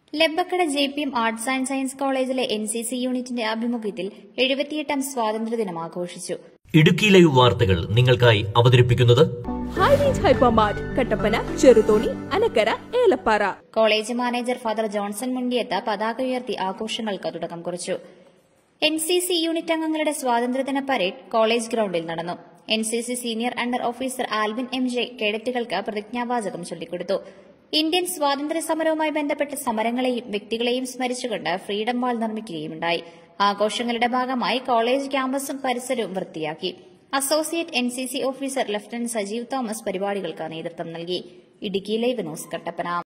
ലെബക്കട J P M arts and science കോളേജിലെ N C C യൂണിറ്റിന്റെ ആഭിമുഖ്യത്തിൽ എഴുപത്തിയെട്ടാം സ്വാതന്ത്ര്യദിനം ആഘോഷിച്ചു ഇടുക്കി ലൈവ് വാർത്തകൾ നിങ്ങൾക്കായി അവതരിപ്പിക്കുന്നത് High Range Hypermart Kattappana Cheruthoni Anakkara Elappara college manager Father Johnson Mundiyath പതാക ഉയർത്തി ആഘോഷങ്ങൾക്ക് തുടക്കം കുറിച്ചു എൻ സി സി യൂണിറ്റ് അംഗങ്ങളുടെ സ്വാതന്ത്ര്യദിന പരേഡ് കോളേജ് ഗ്രൌണ്ടിൽ നടന്നു N C C senior under officer Alvin M J കേഡറ്റുകൾക്ക് പ്രതിജ്ഞാവാചകം ചൊല്ലിക്കൊടുത്തു ഇന്ത്യൻ സ്വാതന്ത്ര്യ സമരവുമായി ബന്ധപ്പെട്ട സമരങ്ങളെയും വ്യക്തികളെയും സ്മരിച്ചുകൊണ്ട് ഫ്രീഡം വാൾ നിർമ്മിക്കുകയുണ്ടായി ആഘോഷങ്ങളുടെ ഭാഗമായി കോളേജ് ക്യാമ്പസും പരിസരവും വൃത്തിയാക്കി associate N C C officer lieutenant Sajeev Thomas പരിപാടികൾക്ക് നേതൃത്വം നൽകി ഇടുക്കി ലൈവ് ന്യൂസ് കട്ടപ്പന